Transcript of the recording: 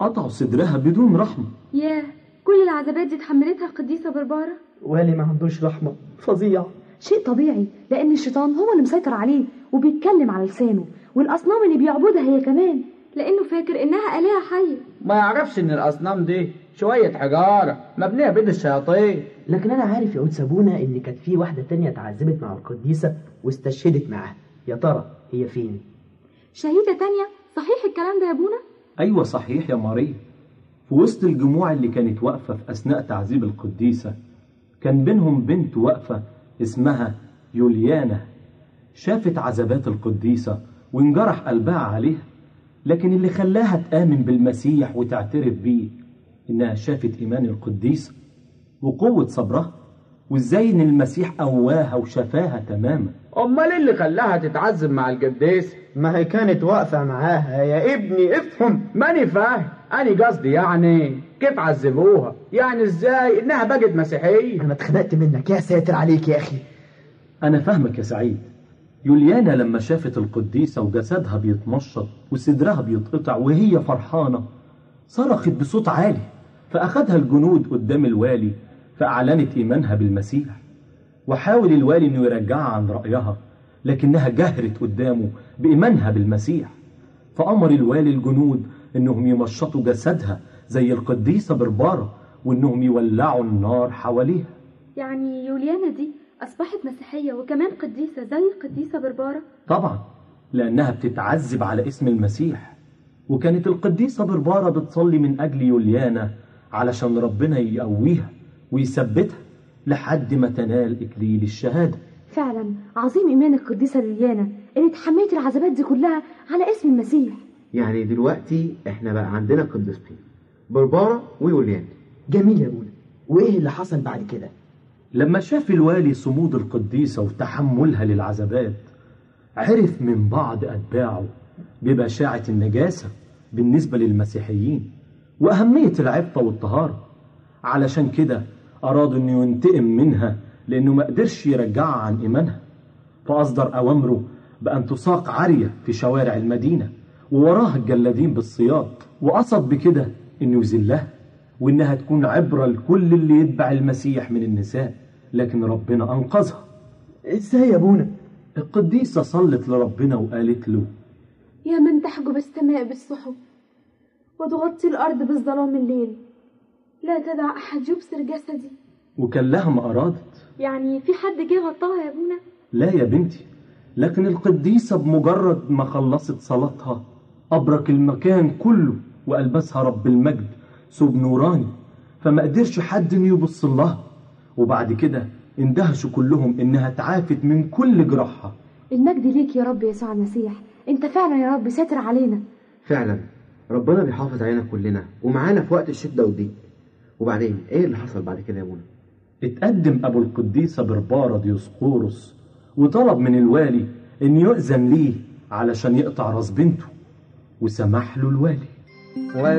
قطعوا صدرها بدون رحمة ياه كل العذابات دي اتحملتها القديسة بربارة والي ما عندوش رحمة فظيع شيء طبيعي لأن الشيطان هو اللي مسيطر عليه وبيتكلم على لسانه والأصنام اللي بيعبدها هي كمان لأنه فاكر إنها آلهة حية ما يعرفش ان الاصنام دي شوية حجارة مبنية بيد الشياطين لكن أنا عارف يا قدس أبونا إن كانت في واحدة تانية اتعذبت مع القديسة واستشهدت معاها يا ترى هي فين؟ شهيدة تانية صحيح الكلام ده يا ابونا أيوة صحيح يا ماريا في وسط الجموع اللي كانت واقفة في أثناء تعذيب القديسة كان بينهم بنت واقفة اسمها يوليانا شافت عذابات القديسة وانجرح قلبها عليها لكن اللي خلاها تآمن بالمسيح وتعترف بيه إنها شافت إيمان القديسة وقوة صبرها وإزاي إن المسيح قواها وشفاها تماما امال إيه اللي خلاها تتعذب مع القديسة ما هي كانت واقفة معاها يا ابني افهم ماني فاهم أنا قصدي يعني كيف عذبوها يعني ازاي انها بقت مسيحية أنا اتخنقت منك يا ساتر عليك يا أخي أنا فاهمك يا سعيد يوليانا لما شافت القديسة وجسدها بيتمشط وصدرها بيتقطع وهي فرحانة صرخت بصوت عالي فأخدها الجنود قدام الوالي فأعلنت إيمانها بالمسيح وحاول الوالي إنه يرجعها عن رأيها لكنها جهرت قدامه بإيمانها بالمسيح فأمر الوالي الجنود إنهم يمشطوا جسدها زي القديسة بربارة وإنهم يولعوا النار حواليها يعني يوليانا دي أصبحت مسيحية وكمان قديسة زي القديسة بربارة طبعا لأنها بتتعذب على اسم المسيح وكانت القديسة بربارة بتصلي من أجل يوليانا علشان ربنا يقويها ويثبتها لحد ما تنال إكليل الشهادة فعلا عظيم إيمان القديسة ليليانا اللي اتحملت العذابات دي كلها على اسم المسيح يعني دلوقتي احنا بقى عندنا قديستين بربارة ويوليان جميل يا ابونا وإيه اللي حصل بعد كده؟ لما شاف الوالي صمود القديسة وتحملها للعذابات عرف من بعض أتباعه ببشاعة النجاسة بالنسبة للمسيحيين وأهمية العفة والطهارة علشان كده أراد أنه ينتقم منها لأنه ما قدرش يرجعها عن إيمانها فأصدر أوامره بأن تساق عارية في شوارع المدينة ووراها الجلادين بالصياد وقصد بكده أنه يذلها وإنها تكون عبرة لكل اللي يتبع المسيح من النساء لكن ربنا أنقذها إزاي يا ابونا؟ القديسة صلت لربنا وقالت له يا من تحجب السماء بالسحب وتغطي الأرض بالظلام الليل لا تدع أحد يبصر جسدي وكان لها ما أرادت يعني في حد جه غطاها يا ابونا لا يا بنتي لكن القديسة بمجرد ما خلصت صلاتها أبرك المكان كله وألبسها رب المجد ثوب نوراني فما قدرش حد إنه يبص لها وبعد كده اندهشوا كلهم إنها تعافت من كل جراحها المجد ليك يا رب يسوع المسيح انت فعلا يا رب ساتر علينا فعلا ربنا بيحافظ علينا كلنا ومعانا في وقت الشدة والضيق وبعدين ايه اللي حصل بعد كده يا ابونا اتقدم أبو القديسة بربارة ديوسقورس وطلب من الوالي إن يؤذن ليه علشان يقطع راس بنته وسمح له الوالي